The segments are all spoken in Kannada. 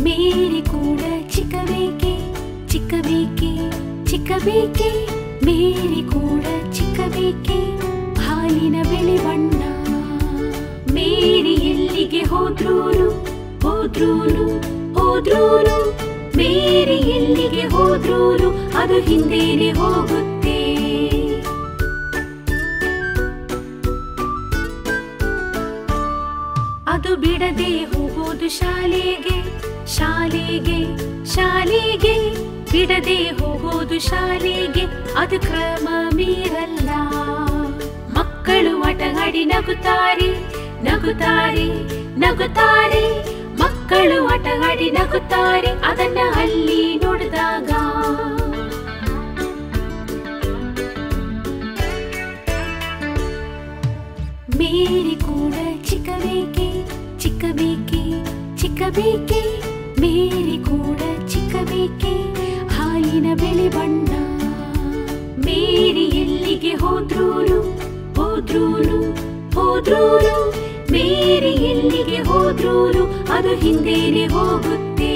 ಮೇರಿ ಕೂಡ ಚಿಕ್ಕಬೇಕೆ ಚಿಕ್ಕಬೇಕೆ ಚಿಕ್ಕಬೇಕೆ ಮೇರಿ ಕೂಡ ಚಿಕ್ಕಬೇಕೆ ಹಾಲಿನ ಬಿಳಿ ಬಣ್ಣ ಮೇರಿ ಎಲ್ಲಿಗೆ ಹೋದ್ರೂನು ಹೋದ್ರೂನು ಹೋದ್ರೂನು ಮೇರಿ ಎಲ್ಲಿಗೆ ಹೋದ್ರೂನು ಅದು ಹಿಂದೇನೆ ಹೋಗುತ್ತೆ ಅದು ಬಿಡದೆ ಹೋಗೋದು ಶಾಲೆಗೆ ಶಾಲೆಗೆ ಶಾಲೆಗೆ ಬಿಡದೆ ಹೋಗೋದು ಶಾಲೆಗೆ ಅದು ಕ್ರಮ ಮೀರಲ್ಲ ಮಕ್ಕಳು ಆಟಗಾಡಿ ನಗುತ್ತಾರೆ ನಗುತ್ತಾರೆ ನಗುತ್ತಾರೆ ಮಕ್ಕಳು ಆಟಗಾಡಿ ನಗುತ್ತಾರೆ ಅದನ್ನ ಅಲ್ಲಿ ನೋಡಿದಾಗ ಮೇರಿ ಕೂಡ ಚಿಕ್ಕಬೇಕೆ ಚಿಕ್ಕಬೇಕೆ ಚಿಕ್ಕಬೇಕೆ ಮೇರಿ ಕೂಡ ಚಿಕ್ಕಬೇಕೆ ಹಾಲಿನ ಬಿಳಿ ಬಣ್ಣ ಮೇರಿ ಎಲ್ಲಿಗೆ ಹೋದ್ರೂನು ಹೋದ್ರೂನು ಹೋದ್ರೂನು ಮೇರಿ ಎಲ್ಲಿಗೆ ಹೋದ್ರೂನು ಅದು ಹಿಂದೇನೆ ಹೋಗುತ್ತೆ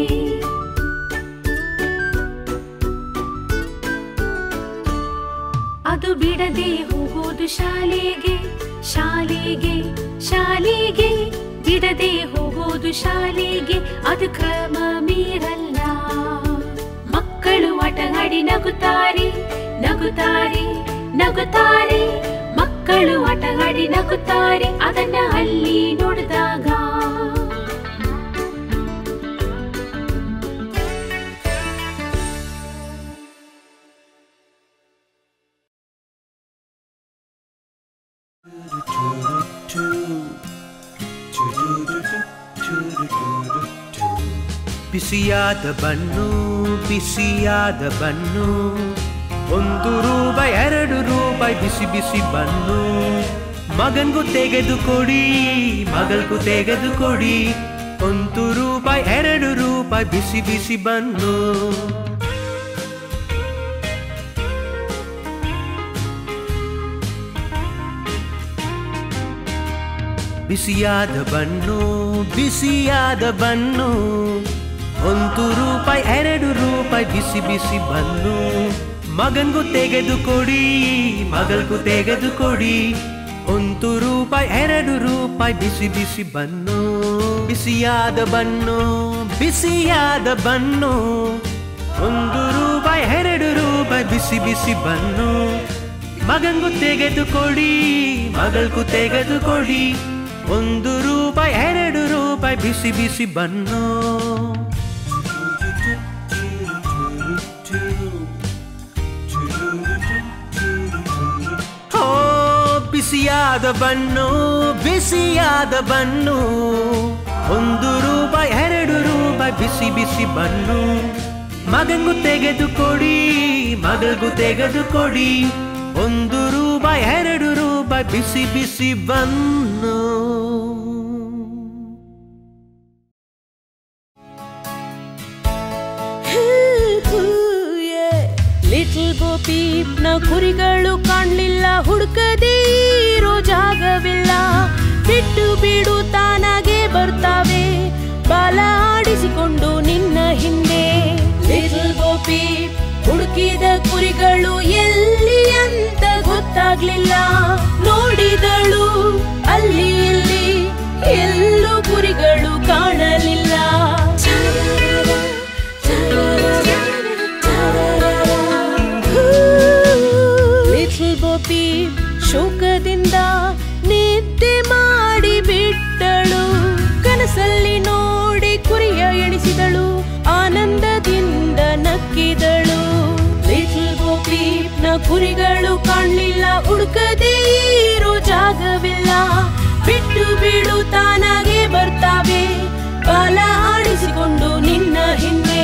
ಅದು ಬಿಡದೆ ಹೋಗೋದು ಶಾಲೆಗೆ ಶಾಲೆಗೆ ಶಾಲೆಗೆ ಬಿಡದೆ ಹೋಗೋದು ಶಾಲೆಗೆ ಅದು ಕ್ರಮ ಮೀರಲ್ಲ ಮಕ್ಕಳು ಆಟಗಾಡಿ ನಗುತ್ತಾರೆ ನಗುತ್ತಾರೆ ನಗುತ್ತಾರೆ ಮಕ್ಕಳು ಆಟಗಾಡಿ ನಗುತ್ತಾರೆ ಅದನ್ನ ಅಲ್ಲಿ ನೋಡಿದಾಗ ಬಿಸಿಯಾದ ಬಣ್ಣು ಬಿಸಿಯಾದ ಬಣ್ಣು ಒಂದು ರೂಪಾಯಿ ಎರಡು ರೂಪಾಯಿ ಬಿಸಿ ಬಿಸಿ ಬಣ್ಣು ಮಗನ್ಗೂ ತೆಗೆದು ಕೊಡಿ ಮಗಲ್ಗೂ ತೆಗೆದು ಕೊಡಿ ಒಂದು ರೂಪಾಯಿ ಎರಡು ರೂಪಾಯಿ ಬಿಸಿ ಬಿಸಿ ಬಣ್ಣು ಬಿಸಿಯಾದ ಬಣ್ಣು ಬಿಸಿಯಾದ ಬಣ್ಣು ಒಂದು ರೂಪಾಯಿ ಎರಡು ರೂಪಾಯಿ ಬಿಸಿ ಬಿಸಿ ಬಣ್ಣು ಮಗನ್ಗೂ ತೆಗೆದು ಕೊಡಿ ಮಗಲ್ಗೂ ತೆಗೆದು ಕೊಡಿ ಒಂದು ರೂಪಾಯಿ ಎರಡು ರೂಪಾಯಿ ಬಿಸಿ ಬಿಸಿ ಬಣ್ಣು ಬಿಸಿಯಾದ ಬಣ್ಣು ಬಿಸಿಯಾದ ಬಣ್ಣು ಒಂದು ರೂಪಾಯಿ ಎರಡು ರೂಪಾಯಿ ಬಿಸಿ ಬಿಸಿ ಬಣ್ಣು ಮಗನ್ಗೂ ತೆಗೆದು ಕೊಡಿ ಮಗಲ್ಗೂ ತೆಗೆದು ಕೊಡಿ ಒಂದು ರೂಪಾಯಿ ಎರಡು ರೂಪಾಯಿ ಬಿಸಿ ಬಿಸಿ ಬಣ್ಣು ಹೋ ಬಿಸಿಯಾದ ಬಣ್ಣು ಬಿಸಿಯಾದ ಬಣ್ಣು ಒಂದು ರೂಪಾಯಿ ಎರಡು ರೂಪಾಯಿ ಬಿಸಿ ಬಿಸಿ ಬಣ್ಣು ಮಗನ್ಗೂ ತೆಗೆದು ಕೊಡಿ ಮಗಲ್ಗೂ ತೆಗೆದು ಕೊಡಿ ಒಂದು ರೂಪಾಯಿ ಎರಡು ರೂಪಾಯಿ ಬಿಸಿ ಬಿಸಿ ಬಣ್ಣು ಲಿಟಲ್ ಗೋಪೀಪ್ನ ಕುರಿಗಳು ಕಾಣ್ಲಿಲ್ಲ ಹುಡುಕದೇ ಇರೋ ಜಾಗವಿಲ್ಲ ಬಿಟ್ಟು ಬಿಡು ತಾನಾಗೆ ಬರ್ತಾವೆ ಬಾಲ ಆಡಿಸಿಕೊಂಡು ನಿನ್ನ ಹಿಂದೆ ಲಿಟಲ್ ಗೋಪೀಪ್ ಹುಡುಕಿದ ಕುರಿಗಳು ಎಲ್ಲಿ ಅಂತ ಗೊತ್ತಾಗ್ಲಿಲ್ಲ ನೋಡಿದಳು ಅಲ್ಲಿ ಇಲ್ಲಿ ಎಲ್ಲೂ ಕುರಿಗಳು ಕಾಣಲಿಲ್ಲ ಲಿಟಲ್ ಬೋಪಿ ಶೋಕದಿಂದ ನಿದ್ದೆ ಮಾಡಿ ಬಿಟ್ಟಳು ಕನಸಲ್ಲಿ ನೋಡಿ ಕುರಿಯ ಎಣಿಸಿದಳು ಆನಂದದಿಂದ ನಕ್ಕಿದಳು ಲಿಟಲ್ ಗೋಪಿ ನ ಕುರಿಗಳು ಕಾಣ್ಲಿಲ್ಲ ಹುಡುಕದೇ ಇರೋ ಜಾಗವಿಲ್ಲ ಬಿಟ್ಟು ಬಿಡು ತಾನಾಗೆ ಬರ್ತಾವೆ ಬಾಲ ಆಡಿಸಿಕೊಂಡು ನಿನ್ನ ಹಿಂದೆ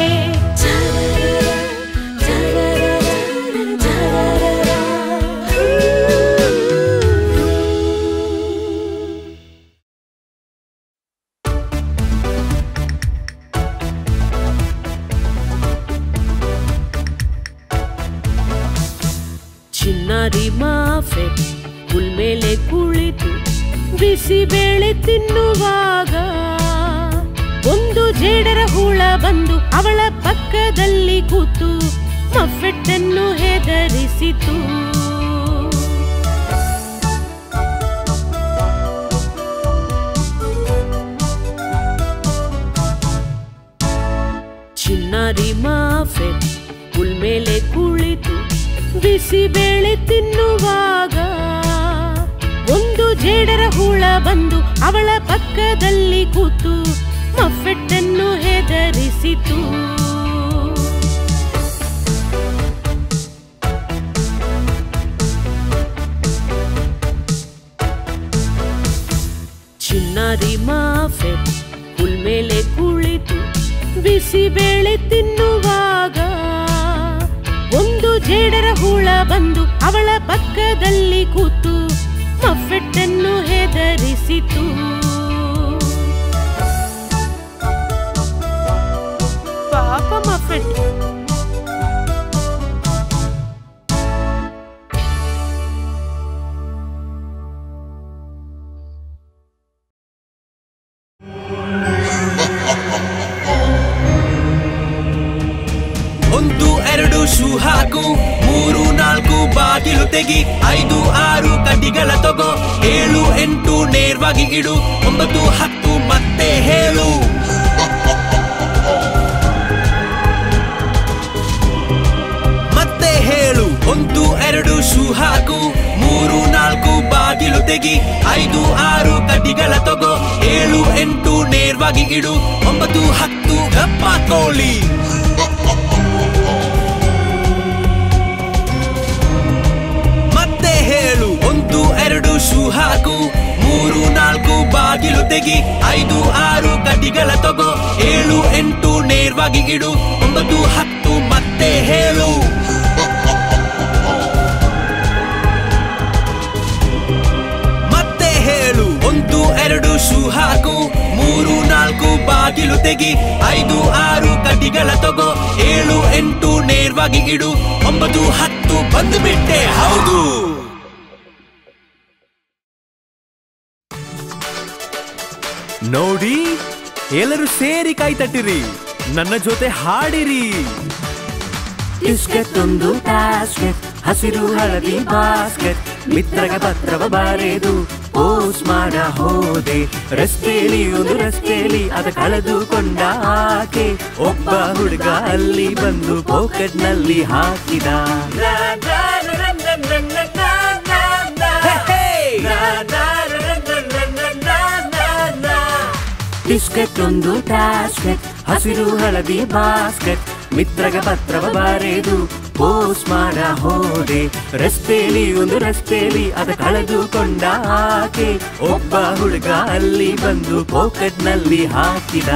ಚಿನ್ನಾರಿ ಮಾಫೆ ಹುಲ್ ಮೇಲೆ ಕುಳಿತು ಬಿಸಿ ಬೇಳೆ ತಿನ್ನುವಾಗ ಒಂದು ಜೇಡರ ಹೂ ಬಂದು ಅವಳ ಪಕ್ಕದಲ್ಲಿ ಕೂತು ಮಫೆಟ್ಟನ್ನು ಹೆದರಿಸಿತು ಚಿನ್ನಾರಿ ಮಾಫೆಟ್ ಮೇಲೆ ಕುಳಿತು ಬಿಸಿ ಬೇಳೆ ತಿನ್ನುವಾಗ ಒಂದು ಜೇಡರ ಹುಳ ಬಂದು ಅವಳ ಪಕ್ಕದಲ್ಲಿ ಕೂತು ಮಫೆಟ್ಟನ್ನು ಹೆದರಿಸಿತು ಚಿನ್ನಾರಿ ಮಾಫೆಟ್ ಮೇಲೆ ಕುಳಿತು ಬಿಸಿ ಬೇಳೆ ತಿನ್ನುವಾಗ ಒಂದು ಜೇಡರ ಹುಳ ಬಂದು ಅವಳ ಪಕ್ಕದಲ್ಲಿ ಕೂತು ಮಫೆಟ್ಟನ್ನು ಹೆದರಿಸಿತು ಪಾಪ ಮಫೆಟ್ ಒಂದು ಎರಡು ಶೂ ಹಾಕು ಮೂರು ನಾಲ್ಕು ಬಾಗಿಲು ತೆಗಿ ಐದು ಆರು ಕಡ್ಡಿಗಳ ತಗೋ ಏಳು ಎಂಟು ನೇರವಾಗಿ ಇಡು ಒಂಬತ್ತು ಹತ್ತು ಮತ್ತೆ ಹೇಳು ಮತ್ತೆ ಹೇಳು ಒಂದು ಎರಡು ಶೂ ಹಾಕು ಮೂರು ನಾಲ್ಕು ಬಾಗಿಲು ತೆಗಿ ಐದು ಆರು ಕಡ್ಡಿಗಳ ತಗೋ ಏಳು ಎಂಟು ನೇರವಾಗಿ ಇಡು ಒಂಬತ್ತು ಹತ್ತು ಗಪ್ಪ ಕೋಳಿ ಮತ್ತೆ ಹೇಳು ಒಂದು ಎರಡು ಶೂ ಹಾಕು ಮೂರು ನಾಲ್ಕು ಬಾಗಿಲು ತೆಗಿ ಐದು ಆರು ಕಡ್ಡಿಗಳ ತಗೋ ಏಳು ಎಂಟು ನೇರವಾಗಿ ಇಡು ಒಂಬತ್ತು ಹತ್ತು ಮತ್ತೆ ಹೇಳು ಮತ್ತೆ ಹೇಳು ಒಂದು ಎರಡು ಶೂ ಹಾಕು ಮೂರು ನಾಲ್ಕು ಬಾಗಿಲು ತೆಗಿ ಐದು ಆರು ಕಡ್ಡಿಗಳ ತಗೋ ಏಳು ಎಂಟು ನೇರವಾಗಿ ಇಡು ಒಂಬತ್ತು ಹತ್ತು ಬಂದು ಬಿಟ್ಟೆ ಹೌದು ನೋಡಿ ಎಲ್ಲರೂ ಸೇರಿ ಕೈ ತಟ್ಟಿರಿ ನನ್ನ ಜೊತೆ ಹಾಡಿರಿ ಬಿಸ್ಕೆಟ್ ಒಂದು ಬ್ಯಾಸ್ಕೆಟ್ ಹಸಿರು ಹಳದಿ ಬಾಸ್ಕೆಟ್ ಮಿತ್ರಗ ಪತ್ರವ ಬಾರೆದು ಪೋಸ್ ಮಾಡ ಹೋದೆ ರಸ್ತೆಯಲ್ಲಿ ಒಂದು ರಸ್ತೆಯಲ್ಲಿ ಅದ ಕಳೆದುಕೊಂಡ ಆಕೆ ಒಬ್ಬ ಹುಡುಗ ಅಲ್ಲಿ ಬಂದು ಪಾಕೆಟ್ ನಲ್ಲಿ ಹಾಕಿದ ಬಿಸ್ಕೆಟ್ ಒಂದು ಬ್ಯಾಸ್ಕೆಟ್ ಹಸಿರು ಹಳದಿ ಬಾಸ್ಕೆಟ್ ಮಿತ್ರಗ ಪತ್ರವ ಬಾರೆದು ಪೋಸ್ ಮಾಡ ಹೋದೆ ರಸ್ತೆಯಲ್ಲಿ ಒಂದು ರಸ್ತೆಯಲ್ಲಿ ಅದ ಕಳೆದುಕೊಂಡ ಆಕೆ ಒಬ್ಬ ಹುಡುಗ ಅಲ್ಲಿ ಬಂದು ಪಾಕೆಟ್ ನಲ್ಲಿ ಹಾಕಿದ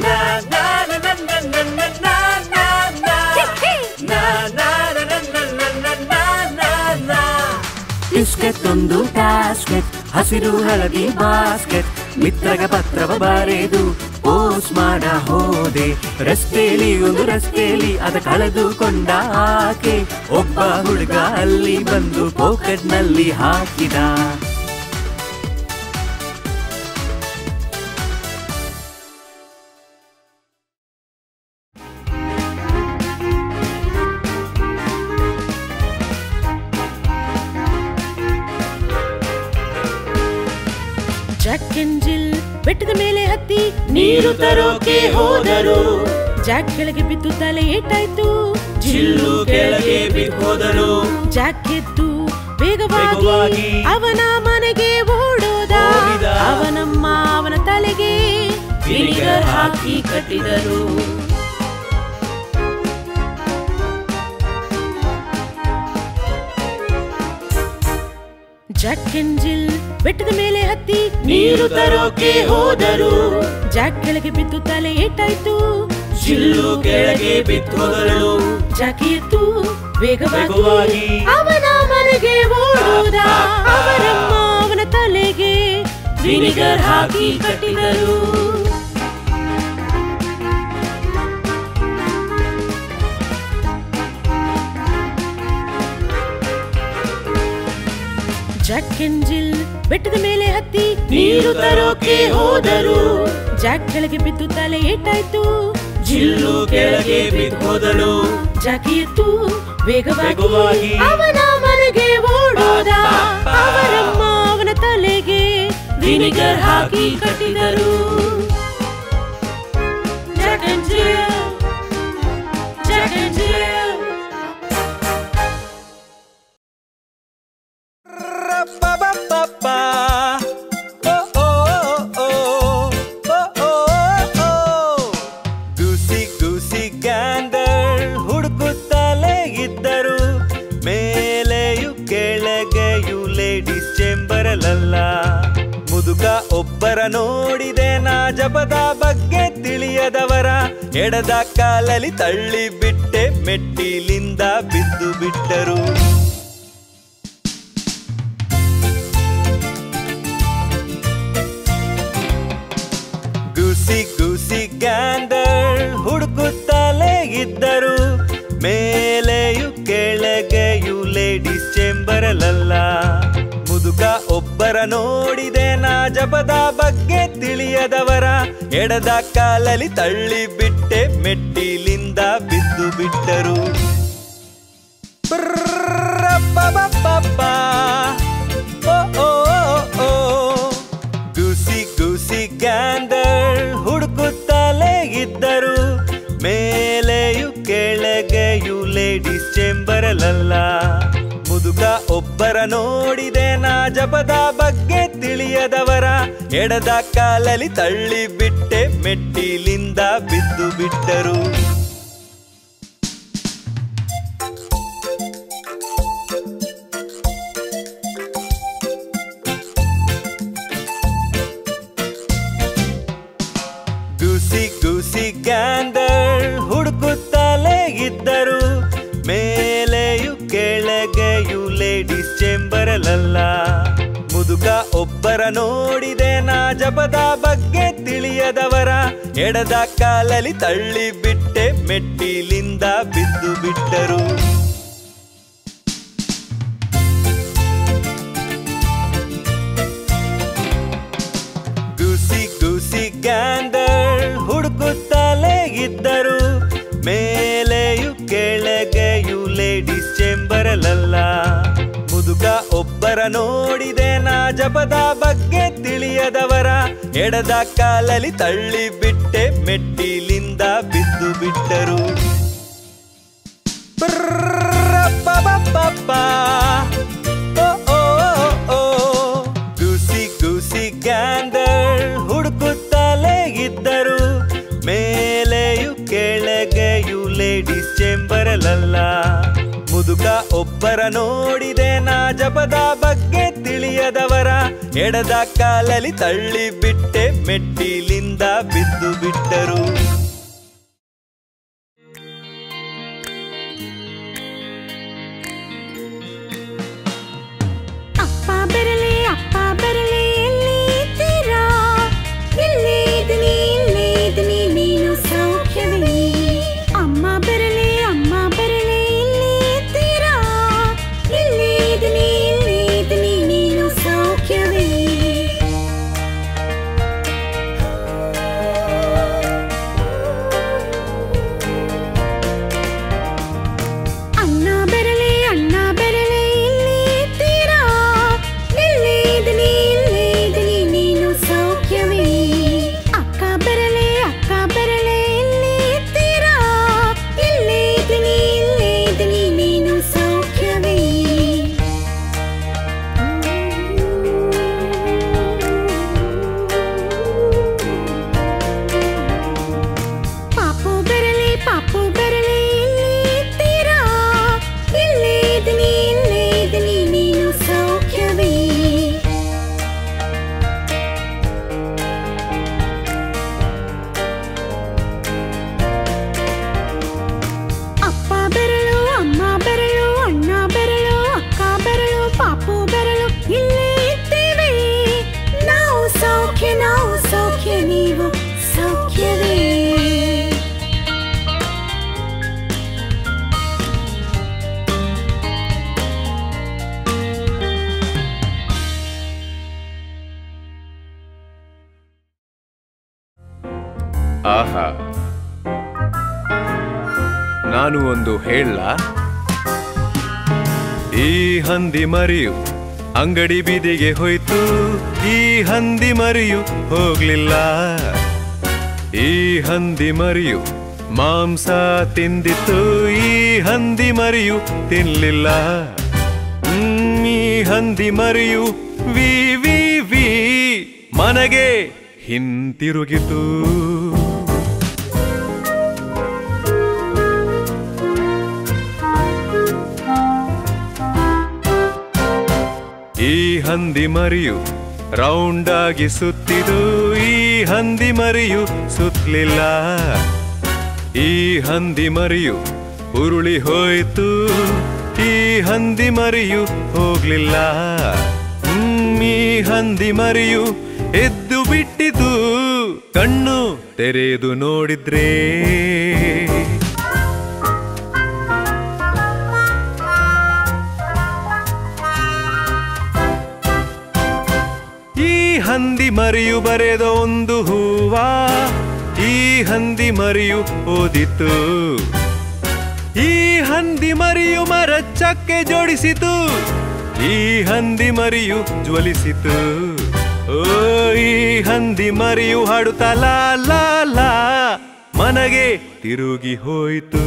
ಬಿಸ್ಕೆಟ್ ಒಂದು ಬ್ಯಾಸ್ಕೆಟ್ ಹಸಿರು ಹಳದಿ ಬಾಸ್ಕೆಟ್ ಮಿತ್ರಗ ಪತ್ರವ ಬಾರೆದು ಪೋಸ್ ಮಾಡ ಹೋದೆ ರಸ್ತೆಯಲ್ಲಿ ಒಂದು ರಸ್ತೆಯಲ್ಲಿ ಅದ ಕಳೆದುಕೊಂಡ ಆಕೆ ಒಬ್ಬ ಹುಡುಗ ಅಲ್ಲಿ ಬಂದು ಪಾಕೆಟ್ ನಲ್ಲಿ ಹಾಕಿದ ಜಾಕ್ ಅಂಡ್ ಜಿಲ್ ಬೆಟ್ಟದ ಮೇಲೆ ಹತ್ತಿ ನೀರು ತರೋಕೆ ಹೋದರು ಜಾಕ್ ಕೆಳಗೆ ಬಿದ್ದು ತಲೆ ಏಟಾಯ್ತು ಜಿಲ್ಲು ಕೆಳಗೆ ಬಿದ್ದೋದಳು. ಜಾಕ್ ಎದ್ದು ವೇಗವಾಗಿ ವೇಗವಾಗಿ ಅವನ ಮನೆಗೆ ಓಡೋದ ಓಡಿದ. ಅವನಮ್ಮ ಅವನ ತಲೆಗೆ ವಿನಿಗರ್ ಹಾಕಿ ಕಟ್ಟಿದರು ಜಾಕ್ ಅಂಡ್ ಜಿಲ್ ಬೆಟ್ಟದ ಮೇಲೆ ಹತ್ತಿ ನೀರು ತರೋಕೆ ಹೋದರು ಜಾಕ್ ಕೆಳಗೆ ಬಿದ್ದು ತಲೆ ಏಟಾಯ್ತು ಜಿಲ್ಲು ಕೆಳಗೆ ಬಿದ್ದೋದಳು. ಜಾಕ್ ಎದ್ದು ವೇಗವಾಗಿ ವೇಗವಾಗಿ ಅವನ ಮನೆಗೆ ಓಡುವುದ ಅವರಮ್ಮ ಅವನ ತಲೆಗೆ ವಿನಿಗರ್ ಹಾಕಿ ಕಟ್ಟಿದರು ಜಾಕ್ ಅಂಡ್ ಜಿಲ್ ಬೆಟ್ಟದ ಮೇಲೆ ಹತ್ತಿ ನೀರು ತರೋಕೆ ಹೋದರು ಜಾಕ್ ಕೆಳಗೆ ಬಿದ್ದು ತಲೆ ಏಟಾಯ್ತು ಜಿಲ್ಲು ಕೆಳಗೆ ಬಿದ್ದೋದಳು ಜಾಕಿ ಎತ್ತು ವೇಗವಾಗಿ ವೇಗವಾಗಿ ಅವನ ಮನೆಗೆ ಓಡೋದ ಪಾಪ. ಅವರಮ್ಮ ಅವನ ತಲೆಗೆ ವಿನಿಗರ್ ಹಾಕಿ ಕಟ್ಟಿದರು Jack and Jill. Jack and Jill. Ra-ba-ba-ba-ba. Oh, oh, oh, oh, oh, oh. ಗೂಸಿ ಗೂಸಿ ಗ್ಯಾಂಡರ್ ಹುಡುಕುತ್ತಲೇ ಇದ್ದರು ಮೇಲೆಯು ಕೆಳಗೆಯು ಲೇಡೀಸ್ ಚೇಂಬರಲಲ್ಲ ಮುದುಕ ಒಬ್ಬರ ನೋಡಿದೆ ನಾ ಜಪದ ಬಗ್ಗೆ ತಿಳಿಯದವರ ಎಡದ ಕಾಲಲ್ಲಿ ತಳ್ಳಿ ಬಿಟ್ಟೆ ಮೆಟ್ಟಿಲಿಂದ ಬಿದ್ದು ಬಿಟ್ಟರು ಗುಸಿ ಗುಸಿ ಗ್ಯಾಂಡರ್ ಹುಡುಕುತ್ತಲೇ ಇದ್ದರು ಮೇಲೆಯು ಕೆಳಗೆಯು ಲೇಡೀಸ್ ಚೇಂಬರಲಲ್ಲ ಮುದುಕ ಒಬ್ಬರ ನೋಡಿದೆ ನಾ ಜಪದ ಬಗ್ಗೆ ತಿಳಿಯದವರ ಎಡದ ಕಾಲಲ್ಲಿ ತಳ್ಳಿ ಬಿಟ್ಟೆ ಮೆಟ್ಟಿಲಿಂದ ಬಿದ್ದು ಬಿಟ್ಟರು Ba-ba-ba-ba. Oh, oh, oh, oh. ಗೂಸಿ ಗೂಸಿ ಗ್ಯಾಂಡರ್ ಹುಡುಕುತ್ತಲೇ ಇದ್ದರು ಮೇಲೆಯು ಕೆಳಗೆಯು ಲೇಡೀಸ್ ಚೇಂಬರಲಲ್ಲ ಮುದುಕ ಒಬ್ಬರ ನೋಡಿದೆ ನಾ ಜಪದ ಬಗ್ಗೆ ತಿಳಿಯದವರ ಎಡದ ಕಾಲಲ್ಲಿ ತಳ್ಳಿ ಬಿಟ್ಟೆ ಮೆಟ್ಟಿಲಿಂದ ಬಿದ್ದು ಬಿಟ್ಟರು ಗೂಸಿ ಗೂಸಿ ಗ್ಯಾಂಡರ್ ಹುಡುಕುತ್ತಲೇ ಇದ್ದರು ಮೇಲೆಯು ಕೆಳಗೆಯು ಲೇಡೀಸ್ ಚೇಂಬರಲಲ್ಲ ಮುದುಕ ಒಬ್ಬರ ನೋಡಿದೆ ನಾ ಜಪದ ಬಗ್ಗೆ ತಿಳಿಯದವರ ಎಡದ ಕಾಲಲ್ಲಿ ತಳ್ಳಿ ಬಿಟ್ಟೆ ಮೆಟ್ಟಿಲಿಂದ ಬಿದ್ದು ಬಿಟ್ಟರು ಗೂಸಿ ಗೂಸಿ ಗ್ಯಾಂಡರ್ ಹುಡುಕುತ್ತಲೇ ಇದ್ದರು ಮೇಲೆಯು ಕೆಳಗೆಯು ಲೇಡೀಸ್ ಚೇಂಬರಲಲ್ಲ ಮುದುಕ ಒಬ್ಬರ ನೋಡಿದೆ ನಾ ಜಪದ ಬಗ್ಗೆ ತಿಳಿಯದವರ ಎಡದ ಕಾಲಲ್ಲಿ ತಳ್ಳಿ ಬಿಟ್ಟೆ ಮೆಟ್ಟಿಲಿಂದ ಬಿದ್ದು ಬಿಟ್ಟರು Ba-ba-ba-ba. Oh, oh, oh, oh. ಗೂಸಿ ಗೂಸಿ ಗ್ಯಾಂಡರ್ ಹುಡುಕುತ್ತಲೇ ಇದ್ದರು ಮೇಲೆಯು ಕೆಳಗೆಯು ಲೇಡೀಸ್ ಚೇಂಬರಲಲ್ಲ ಮುದುಕ ಒಬ್ಬರ ನೋಡಿದೆ ನಾ ಜಪದ ಬಗ್ಗೆ ತಿಳಿಯದವರ ಎಡದ ಕಾಲಲ್ಲಿ ತಳ್ಳಿ ಬಿಟ್ಟೆ ಮೆಟ್ಟಿಲಿಂದ ಬಿದ್ದು ಬಿಟ್ಟರು ಅಪ್ಪ ಬರಲಿ ಅಪ್ಪ ಬರಲಿ ಎಲ್ಲಿ ಇದ್ದೀರಾ ಇಲ್ಲೇ ಇದ್ದೀನಿ ಇಲ್ಲೇ ಇದ್ದೀನಿ ನೀನು ಸೌಖ್ಯವೇ ಅಮ್ಮ ಬರಲಿ ಅಮ್ಮ ಬರಲಿ ಇಲ್ಲಿ ಇದ್ದೀರಾ ಇಲ್ಲೇ ಇದ್ದೀನಿ ಇಲ್ಲೇ ಇದ್ದೀನಿ ನೀನು ಸೌಖ್ಯವೇ ಅಣ್ಣ ಬರಲಿ ಅಣ್ಣ ಬರಲಿ ಇಲ್ಲಿ ಇದ್ದೀರಾ ಇಲ್ಲೇ ಇದ್ದೀನಿ ಇಲ್ಲೇ ಇದ್ದೀನಿ ನೀನು ಸೌಖ್ಯವೇ ಅಕ್ಕ ಬರಲಿ ಅಕ್ಕ ಬರಲಿ ಇಲ್ಲಿ ಇದ್ದೀರಾ ಇಲ್ಲೇ ಇದ್ದೀನಿ ಇಲ್ಲೇ ಇದ್ದೀನಿ ನೀನು ಸೌಖ್ಯವೇ ಪಾಪು ಬರಲಿ ಪಾಪು ಬರಲಿ ಇಲ್ಲಿ ಇದ್ದೀರಾ ಇಲ್ಲೇ ಇದ್ದೀನಿ ಇಲ್ಲೇ ಇದ್ದೀನಿ ನೀನು ಸೌಖ್ಯವೇ ಅಪ್ಪ ಬರಲು ಅಮ್ಮ ಬರಲು ಅಣ್ಣ ಬರಲು ಅಕ್ಕ ಬರಲು ಪಾಪು ಬರಲು ಇಲ್ಲೇ ಇದ್ದೇವೆ ನಾವು ಸೌಖ್ಯ ನಾವು ಸೌಖ್ಯ ನೀವು ಸೌಖ್ಯವೇ ಆಹಾ ನಾನು ಒಂದು ಹೇಳ ಈ ಹಂದಿ ಮರಿಯು ಅಂಗಡಿ ಬೀದಿಗೆ ಹೋಯ್ತು ಈ ಹಂದಿ ಮರಿಯು ಹೋಗ್ಲಿಲ್ಲ ಈ ಹಂದಿ ಮರಿಯು ಮಾಂಸ ತಿಂದಿತ್ತು ಈ ಹಂದಿ ಮರಿಯು ತಿನ್ಲಿಲ್ಲ ಹ್ಮ್, ಈ ಹಂದಿ ಮರಿಯು ವಿ ವಿ ವಿ ಮನಗೆ ಹಿಂತಿರುಗಿತು ಈ ಹಂದಿ ಮರಿಯು ರೌಂಡ್ ಆಗಿ ಸುತ್ತಿದು ಈ ಹಂದಿ ಮರಿಯು ಸುತ್ತಲಿಲ್ಲ ಈ ಹಂದಿ ಮರಿಯು ಉರುಳಿ ಹೋಯ್ತು ಈ ಹಂದಿ ಮರಿಯು ಹೋಗ್ಲಿಲ್ಲ ಹ್ಮ್, ಈ ಹಂದಿ ಮರಿಯು ಎದ್ದು ಬಿಟ್ಟಿತು ಕಣ್ಣು ತೆರೆದು ನೋಡಿದ್ರೇ ಈ ಹಂದಿ ಮರಿಯು ಬರೆದ ಒಂದು ಹೂವ ಈ ಹಂದಿ ಮರಿಯು ಓದಿತು ಈ ಹಂದಿ ಮರಿಯು ಮರ ಚಕ್ಕೆ ಜೋಡಿಸಿತು ಈ ಹಂದಿ ಮರಿಯು ಜ್ವಲಿಸಿತು ಓ ಈ ಹಂದಿ ಮರಿಯು ಹಾಡುತ್ತಾ ಲಾ ಲಾ ಲಾ ಮನಗೆ ತಿರುಗಿ ಹೋಯಿತು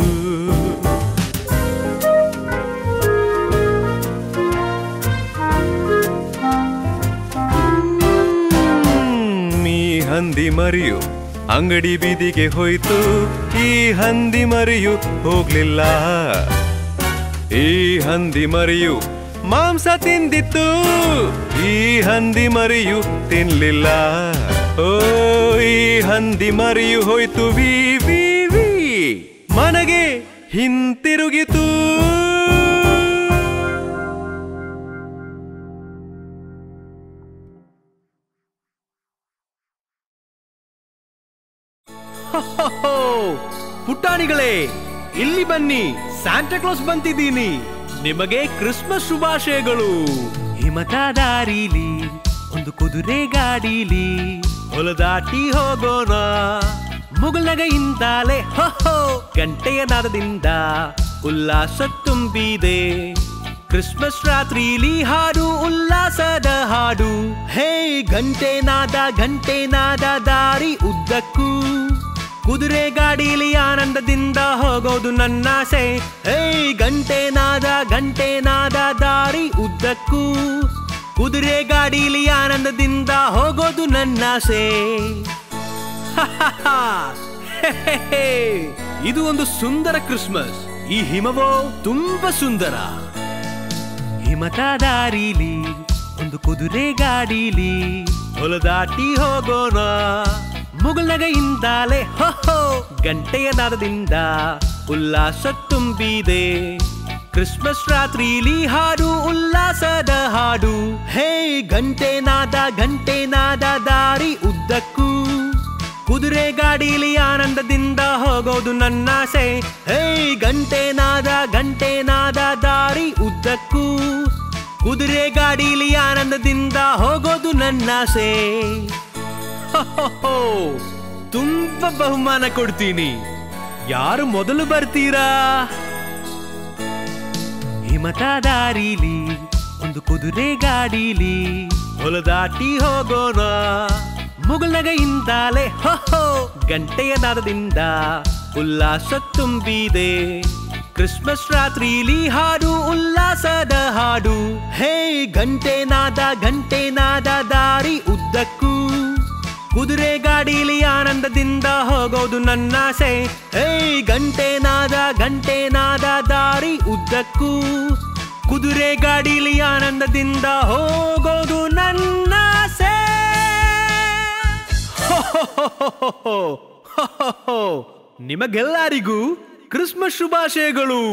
ಹ್ಮ್, ಈ ಹಂದಿ ಮರಿಯು ಅಂಗಡಿ ಬೀದಿಗೆ ಹೋಯ್ತು ಈ ಹಂದಿ ಮರಿಯು ಹೋಗ್ಲಿಲ್ಲ ಈ ಹಂದಿ ಮರಿಯು ಮಾಂಸ ತಿಂದಿತ್ತು ಈ ಹಂದಿ ಮರಿಯು ತಿನ್ಲಿಲ್ಲ ಓ ಈ ಹಂದಿ ಮರಿಯು ಹೋಯ್ತು ವಿ ವಿ ವಿ ಮನಗೆ ಹಿಂತಿರುಗಿತು ಹೋ, ಪುಟ್ಟಾಣಿಗಳೇ ಇಲ್ಲಿ ಬನ್ನಿ ಸ್ಯಾಂಟಾ ಕ್ಲಾಸ್ ಬಂತಿದ್ದೀನಿ ನಿಮಗೆ ಕ್ರಿಸ್ಮಸ್ ಶುಭಾಶಯಗಳು ಹಿಮದ ದಾರಿಲಿ ಒಂದು ಕುದುರೆ ಗಾಡಿಲಿ ಹೊಲದಾಟಿ ಹೋಗೋಣ ಮುಗುಲ್ನಗೆಯಿಂದಲೇ ಹೋ ಗಂಟೆಯ ನಾದದಿಂದ ಉಲ್ಲಾಸ ತುಂಬಿದೆ ಕ್ರಿಸ್ಮಸ್ ರಾತ್ರಿಲಿ ಹಾಡು ಉಲ್ಲಾಸದ ಹಾಡು ಹೇ ಗಂಟೆ ನಾದ ಗಂಟೆ ನಾದ ದಾರಿ ಉದ್ದಕ್ಕೂ ಕುದುರೆ ಗಾಡಿಲಿ ಆನಂದದಿಂದ ಹೋಗೋದು ನನ್ನಾಸೆ ಹೇ ಗಂಟೆ ನಾದ ಗಂಟೆ ನಾದ ದಾರಿ ಉದ್ದಕ್ಕೂ ಕುದುರೆ ಗಾಡಿಲಿ ಆನಂದದಿಂದ ಹೋಗೋದು ನನ್ನಾಸೆ ಹೆಹೆಹೆ. ಇದು ಒಂದು ಸುಂದರ ಕ್ರಿಸ್ಮಸ್ ಈ ಹಿಮವೋ ತುಂಬಾ ಸುಂದರ ಹಿಮದ ದಾರಿಲಿ ಒಂದು ಕುದುರೆ ಗಾಡಿಲಿ ಹೊಲದಾಟಿ ಹೋಗೋಣ ಮುಗುಲ್ನಗೆಯಿಂದಲೇ ಹೋ ಗಂಟೆಯ ನಾದದಿಂದ ಉಲ್ಲಾಸ ತುಂಬಿದೆ ಕ್ರಿಸ್ಮಸ್ ರಾತ್ರಿಲಿ ಹಾಡು ಉಲ್ಲಾಸದ ಹಾಡು ಹೇ ಗಂಟೆ ನಾದ ಗಂಟೆ ನಾದ ದಾರಿ ಉದ್ದಕ್ಕೂ ಕುದುರೆ ಗಾಡಿಲಿ ಆನಂದದಿಂದ ಹೋಗೋದು ನನ್ನಾಸೆ ಹೇ ಗಂಟೆ ನಾದ ಗಂಟೆ ನಾದ ದಾರಿ ಉದ್ದಕ್ಕೂ ಕುದುರೆ ಗಾಡಿಲಿ ಆನಂದದಿಂದ ಹೋಗೋದು ನನ್ನಾಸೆ ಹೋ, ತುಂಬಾ ಬಹುಮಾನ ಕೊಡ್ತೀನಿ ಯಾರು ಮೊದಲು ಬರ್ತೀರಾ ಹಿಮದ ದಾರಿಲಿ ಒಂದು ಕುದುರೆ ಗಾಡಿಲಿ ಹೊಲದಾಟಿ ಹೋಗೋಣ ಮುಗುಲ್ನಗೆಯಿಂದಲೇ ಹೋ ಗಂಟೆಯ ನಾದದಿಂದ ಉಲ್ಲಾಸ ತುಂಬಿದೆ ಕ್ರಿಸ್ಮಸ್ ರಾತ್ರಿಲಿ ಹಾಡು ಉಲ್ಲಾಸದ ಹಾಡು ಹೇ ಗಂಟೆ ನಾದ ಗಂಟೆ ನಾದ ದಾರಿ ಉದ್ದಕ್ಕೂ ಕುದುರೆ ಗಾಡಿಲಿ ಆನಂದದಿಂದ ಹೋಗೋದು ನನ್ನಾಸೆ ಹೇ ಗಂಟೆ ನಾದ ಗಂಟೆ ನಾದ ದಾರಿ ಉದ್ದಕ್ಕೂ ಕುದುರೆ ಗಾಡಿಲಿ ಆನಂದದಿಂದ ಹೋಗೋದು ನನ್ನಾಸೆ ನಿಮಗೆಲ್ಲರಿಗೂ ಕ್ರಿಸ್ಮಸ್ ಶುಭಾಶಯಗಳು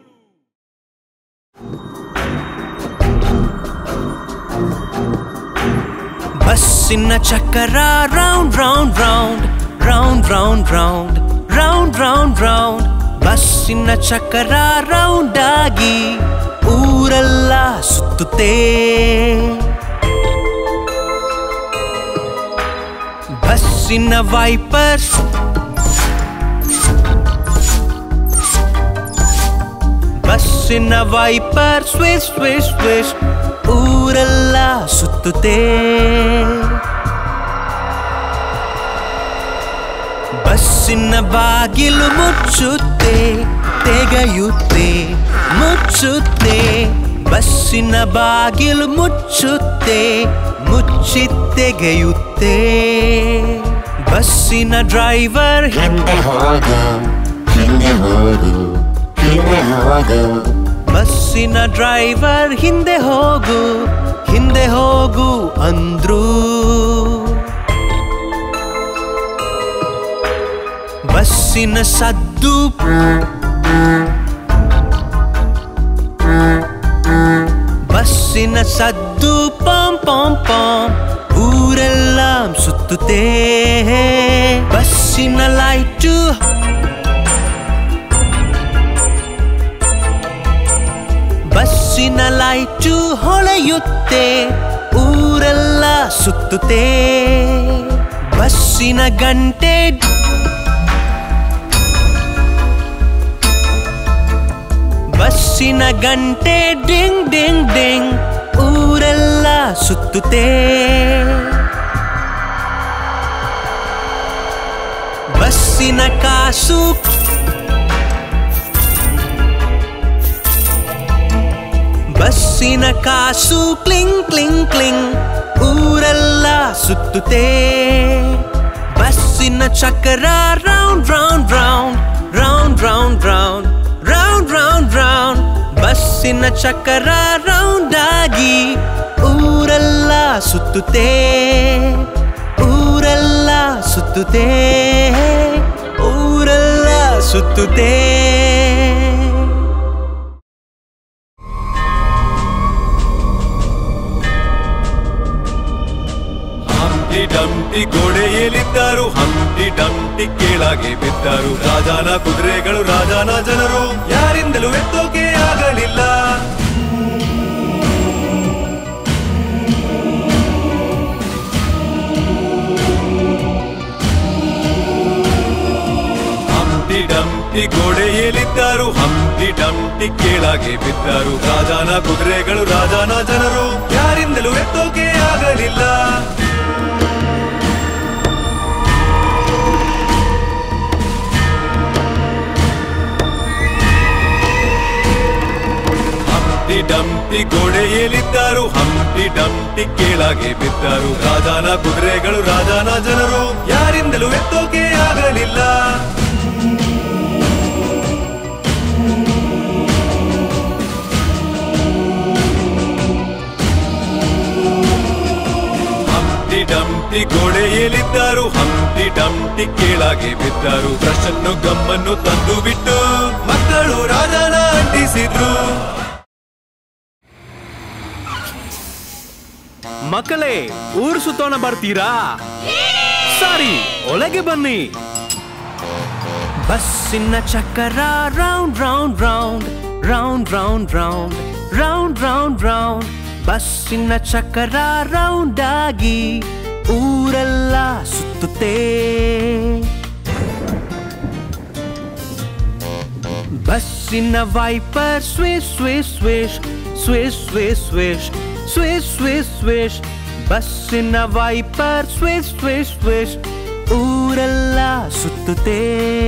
ಬಸ್ಸಿನ ಚಕ್ಕರ round round round round round round round round round ಬಸ್ಸಿನ ಚಕ್ಕರ ರೌಂಡ್ ಆಗಿ ಊರೆಲ್ಲ ಸುತ್ತುತ್ತೆ ಬಸ್ಸಿನ ವೈಪರ್ಸ್ ಬಸ್ಸಿನ ವೈಪರ್ ಸ್ವಿಶ್ ಸ್ವಿಶ್ ಸ್ವಿಶ್ ಊರೆಲ್ಲ ಸುತ್ತುತ್ತೆ ಬಸ್ಸಿನ ಬಾಗಿಲು ಮುಚ್ಚುತ್ತೆ ತೆಗೆಯುತ್ತೆ ಮುಚ್ಚುತ್ತೆ ಬಸ್ಸಿನ ಬಾಗಿಲು ಮುಚ್ಚುತ್ತೆ ಮುಚ್ಚಿ ತೆಗೆಯುತ್ತೆ ಬಸ್ಸಿನ ಡ್ರೈವರ್ ಹಿಂದೆ ಹೋಗು ಹಿಂದೆ ಹೋಗು ಹಿಂದೆ ಹೋಗು ಬಸ್ಸಿನ ಡ್ರೈವರ್ ಹಿಂದೆ ಹೋಗು ಹಿಂದೆ ಹೋಗು ಅಂದ್ರು ಬಸ್ಸಿನ ಸದ್ದು ಬಸ್ಸಿನ ಸದ್ದು ಪಾಂ ಪಾಂ ಪಾಂ ಊರೆಲ್ಲ ಸುತ್ತುತ್ತೆ ಬಸ್ಸಿನ ಲೈಟು ಬಸ್ಸಿನ ಲೈಟು ಹೊಳೆಯುತ್ತೆ ಊರೆಲ್ಲ ಸುತ್ತುತ್ತೆ ಬಸ್ಸಿನ ಗಂಟೆ ಬಸ್ಸಿನ ಗಂಟೆ ಡಿಂಗ್ ಡಿಂಗ್ ಡಿಂಗ್ ಊರೆಲ್ಲ ಸುತ್ತುತ್ತೆ ಬಸ್ಸಿನ ಕಾಸು ಬಸ್ಸಿನ ಕಾಸು ಕ್ಲಿಂಗ್ ಕ್ಲಿಂಗ್ ಕ್ಲಿಂಗ್ ಊರೆಲ್ಲ ಸುತ್ತುತ್ತೆ ಬಸ್ಸಿನ ಚಕ್ರ round round round round round round round round round ಬಸ್ಸಿನ ಚಕ್ರ ರೌಂಡ್ ಆಗಿ ಊರೆಲ್ಲ ಸುತ್ತುತ್ತೆ ಊರೆಲ್ಲ ಸುತ್ತುತ್ತೆ ಊರೆಲ್ಲ ಸುತ್ತುತ್ತೆ ಹಂಟಿ ಡಂಟಿ ಗೋಡೆಯಲ್ಲಿದ್ದರು ಹಂಟಿ ಡಂಟಿ ಕೆಳಗೆ ಬಿದ್ದರು ರಾಜನ ಕುದುರೆಗಳು ರಾಜನ ಜನರು ಯಾರಿಂದಲೂ ಎತ್ತೋಕೆ ಆಗಲಿಲ್ಲ ಹಂಟಿ ಡಂಟಿ ಗೋಡೆಯಲ್ಲಿದ್ದರು ಹಂಟಿ ಡಂಟಿ ಕೆಳಗೆ ಬಿದ್ದರು ರಾಜನ ಕುದುರೆಗಳು ರಾಜನ ಜನರು ಯಾರಿಂದಲೂ ಎತ್ತೋಕೆ ಆಗಲಿಲ್ಲ ಹಂಟಿ ಡಂಟಿ ಗೋಡೆಯಲ್ಲಿದ್ದರು ಹಂಟಿ ಡಂಟಿ ಕೆಳಗೆ ಬಿದ್ದರು ರಾಜನ ಕುದುರೆಗಳು ರಾಜನ ಜನರು ಯಾರಿಂದಲೂ ಎತ್ತೋಕೆ ಆಗಲಿಲ್ಲ ಹಂಟಿ ಡಂಟಿ ಗೋಡೆಯಲ್ಲಿದ್ದರು ಹಂಟಿ ಡಂಟಿ ಕೆಳಗೆ ಬಿದ್ದರು ಬ್ರಷನ್ನು ಗಮ್ಮನ್ನು ತಂದು ಬಿಟ್ಟು ಮಕ್ಕಳು ರಾಜನ ಅಂಟಿಸಿದ್ರು ಮಕ್ಕಳೇ ಊರು ಸುತ್ತೋಣ ಬರ್ತೀರಾ ಸರಿ ಒಳಗೆ ಬನ್ನಿ ಬಸ್ಸಿನ ಚಕ್ಕರ round round round round round round round round round ಬಸ್ಸಿನ ಚಕ್ಕರ ರೌಂಡ್ ಆಗಿ ಊರೆಲ್ಲ ಸುತ್ತುತ್ತೆ ಬಸ್ಸಿನ wiper swish swish swish swish swish swish swish swish swish ಬಸ್ಸಿನ ವೈಪರ್ ಸ್ವಿಶ್ ಸ್ವಿಶ್ ಸ್ವಿಶ್ ಊರೆಲ್ಲ ಸುತ್ತುತ್ತೆ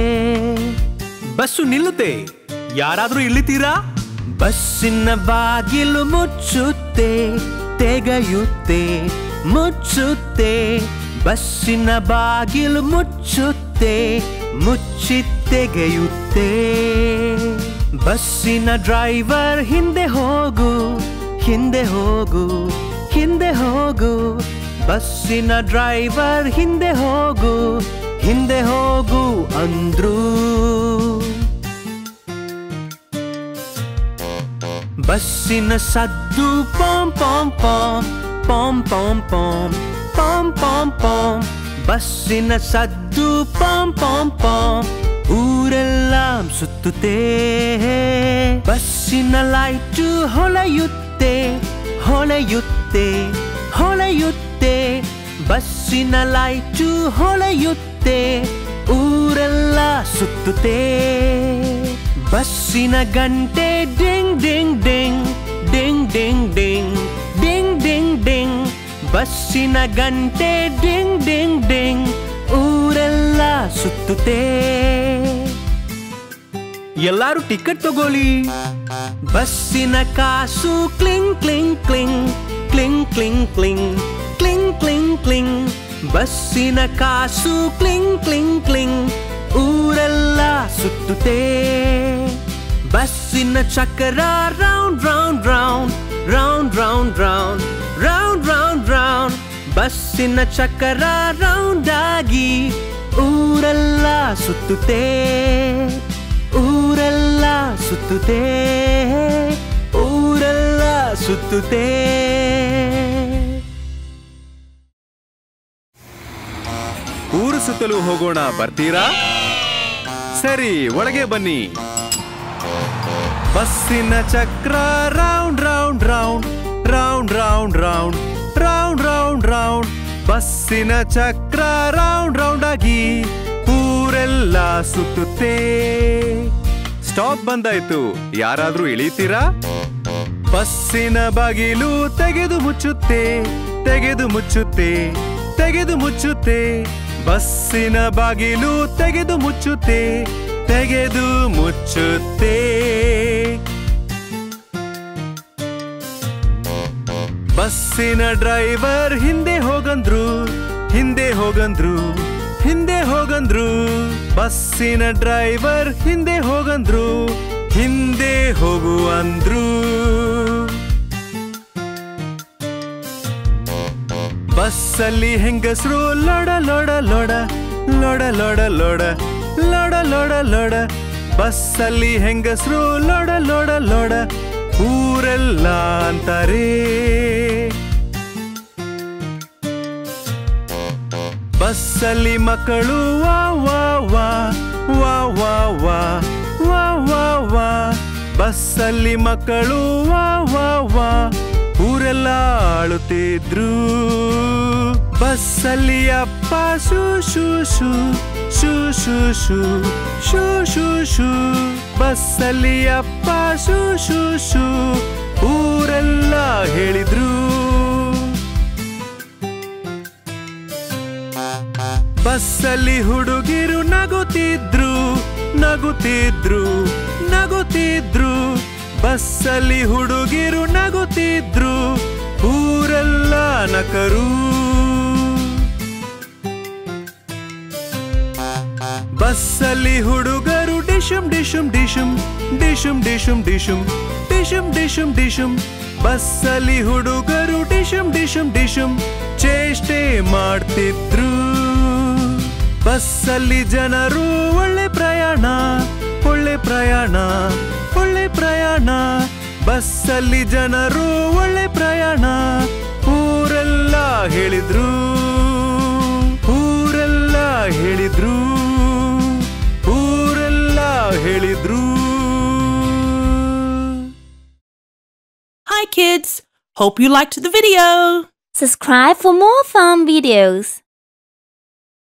ಬಸ್ಸು ನಿಲ್ಲುತ್ತೆ ಯಾರಾದ್ರೂ ಇಳಿತೀರಾ ಬಸ್ಸಿನ ಬಾಗಿಲು ಮುಚ್ಚುತ್ತೆ ತೆಗೆಯುತ್ತೆ ಮುಚ್ಚುತ್ತೆ ಬಸ್ಸಿನ ಬಾಗಿಲು ಮುಚ್ಚುತ್ತೆ ಮುಚ್ಚಿ ತೆಗೆಯುತ್ತೆ ಬಸ್ಸಿನ ಡ್ರೈವರ್ ಹಿಂದೆ ಹೋಗು ಹಿಂದೆ ಹೋಗು ಹಿಂದೆ ಹೋಗು ಬಸ್ಸಿನ ಡ್ರೈವರ್ ಹಿಂದೆ ಹೋಗು ಹಿಂದೆ ಹೋಗು ಅಂದ್ರು ಬಸ್ಸಿನ ಸದ್ದು ಪಾಂ ಪಾಂ ಪಾಂ ಪಾಂ ಪಾಂ ಪಾಂ ಪಾಂ ಪಾಂ ಪಾಂ ಬಸ್ಸಿನ ಸದ್ದು ಪಾಂ ಪಾಂ ಪಾಂ ಊರೆಲ್ಲ ಸುತ್ತುತ್ತೆ ಬಸ್ಸಿನ ಲೈಟು ಹೊಳೆಯುತ್ತೆ ಹೊಳೆಯುತ್ತೆ ಹೊಳೆಯುತ್ತೆ ಬಸ್ಸಿನ ಲೈಟು ಹೊಳೆಯುತ್ತೆ ಊರೆಲ್ಲ ಸುತ್ತುತ್ತೆ ಬಸ್ಸಿನ ಗಂಟೆ ding ding ding ding ding ding ding ding ding ಬಸ್ಸಿನ ಗಂಟೆ ಡಿಂಗ್ ಡಿಂಗ್ ಡಿಂಗ್ ಊರೆಲ್ಲ ಸುತ್ತುತ್ತೆ ಎಲ್ಲಾರು ಟಿಕೆಟ್ ತಗೊಳ್ಳಿ ಬಸ್ಸಿನ ಕಾಸು cling cling cling cling cling cling cling cling cling ಬಸ್ಸಿನ ಕಾಸು ಕ್ಲಿಂಗ್ ಕ್ಲಿಂಗ್ ಕ್ಲಿಂಗ್ ಊರೆಲ್ಲ ಸುತ್ತುತ್ತೆ ಬಸ್ಸಿನ ಚಕ್ರ round round round round round round round round round ಬಸ್ಸಿನ ಚಕ್ರ ರೌಂಡ್ ಆಗಿ ಊರೆಲ್ಲ ಸುತ್ತುತ್ತೆ ಊರೆಲ್ಲ ಸುತ್ತುತ್ತೆ ಊರೆಲ್ಲ ಸುತ್ತುತ್ತೆ ಊರು ಸುತ್ತಲೂ ಹೋಗೋಣ ಬರ್ತೀರಾ ಸರಿ ಒಳಗೆ ಬನ್ನಿ ಬಸ್ಸಿನ ಚಕ್ರ round round round round round round round round round ಬಸ್ಸಿನ ಚಕ್ರ ರೌಂಡ್ ರೌಂಡ್ ಆಗಿ ಊರೆಲ್ಲ ಸುತ್ತುತ್ತೆ ಸ್ಟಾಪ್ ಬಂದಾಯ್ತು ಯಾರಾದ್ರೂ ಇಳಿತೀರಾ ಬಸ್ಸಿನ ಬಾಗಿಲು ತೆಗೆದು ಮುಚ್ಚುತ್ತೆ ತೆಗೆದು ಮುಚ್ಚುತ್ತೆ ತೆಗೆದು ಮುಚ್ಚುತ್ತೆ ಬಸ್ಸಿನ ಬಾಗಿಲು ತೆಗೆದು ಮುಚ್ಚುತ್ತೆ ತೆಗೆದು ಮುಚ್ಚುತ್ತೆ ಬಸ್ಸಿನ ಡ್ರೈವರ್ ಹಿಂದೆ ಹೋಗಂದ್ರು ಹಿಂದೆ ಹೋಗಂದ್ರು ಹಿಂದೆ ಹೋಗಂದ್ರು ಬಸ್ಸಿನ ಡ್ರೈವರ್ ಹಿಂದೆ ಹೋಗಂದ್ರು ಹಿಂದೆ ಹೋಗು ಅಂದ್ರು ಬಸ್ಸಲ್ಲಿ ಹೆಂಗಸರು ಲೊಡ ಲೊಡ ಲೊಡ ಲೊಡ ಲೊಡ ಲೊಡ ಲೊಡ ಲೊಡ ಲೊಡ ಬಸ್ಸಲ್ಲಿ ಹೆಂಗಸರು ಲೊಡ ಲೊಡ ಲೊಡ ಊರೆಲ್ಲ ಅಂತಾರೆ ಬಸ್ಸಲ್ಲಿ ಮಕ್ಕಳು ವಾ ವಾ ವಾ ವಾ ವಾ ವಾ ವಾ ವಾ ವಾ ಬಸ್ಸಲ್ಲಿ ಮಕ್ಕಳು ವಾ ವಾ ವಾ ಊರೆಲ್ಲ ಆಳುತ್ತಿದ್ರು ಬಸ್ಸಲ್ಲಿ ಅಪ್ಪ shoo shoo shoo shoo shoo shoo shoo shoo shoo ಬಸ್ಸಲ್ಲಿ ಅಪ್ಪ ಶೂ ಶೂ ಶೂ ಊರೆಲ್ಲ ಹೇಳಿದ್ರು ಬಸ್ಸಲ್ಲಿ ಹುಡುಗಿರು ನಗುತ್ತಿದ್ರು ನಗುತ್ತಿದ್ರು ನಗುತ್ತಿದ್ರು ಬಸ್ಸಲ್ಲಿ ಹುಡುಗಿರು ನಗುತ್ತಿದ್ರು ಊರೆಲ್ಲ ನಕರು ಬಸ್ಸಲ್ಲಿ ಹುಡುಗರು ಡಿಶುಮ್ ಡಿಶುಮ್ ಡಿಶುಮ್ ಡಿಶುಮ್ ಡಿಶುಮ್ ಡಿಶುಮ್ ಡಿಶುಮ್ ಡಿಶುಮ್ ಡಿಶುಮ್ ಬಸ್ಸಲ್ಲಿ ಹುಡುಗರು ಡಿಶುಮ್ ಡಿಶುಮ್ ಡಿಶುಮ್ ಚೇಷ್ಟೆ ಮಾಡ್ತಿದ್ರು ಬಸ್ಸಲ್ಲಿ ಜನರು ಒಳ್ಳೆ ಪ್ರಯಾಣ ಒಳ್ಳೆ ಪ್ರಯಾಣ ಒಳ್ಳೆ ಪ್ರಯಾಣ ಬಸ್ಸಲ್ಲಿ ಜನರು ಒಳ್ಳೆ ಪ್ರಯಾಣ ಊರೆಲ್ಲ ಹೇಳಿದ್ರು ಊರೆಲ್ಲ ಹೇಳಿದ್ರು ಊರೆಲ್ಲ ಹೇಳಿದ್ರು Hi kids! Hope you liked the video! Subscribe for more fun videos.